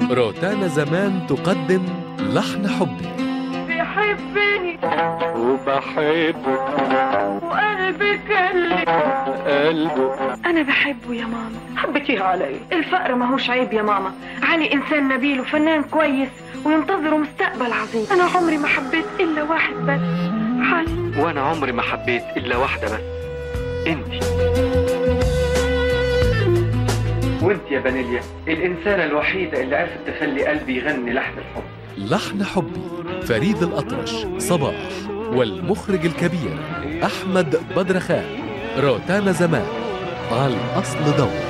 روتانا زمان تقدم لحن حبي بيحبني وبحبه وقلبي كلي قلبه انا بحبه يا ماما حبيتيه علي الفقر ماهوش عيب يا ماما علي انسان نبيل وفنان كويس وينتظره مستقبل عظيم انا عمري ما حبيت الا واحد بس علي وانا عمري ما حبيت الا واحده بس انت وانت يا بانيليا الانسانه الوحيده اللي عرفت تخلي قلبي يغني لحن الحب لحن حبي فريد الأطرش صباح والمخرج الكبير أحمد بدرخان روتانا زمان على الأصل دور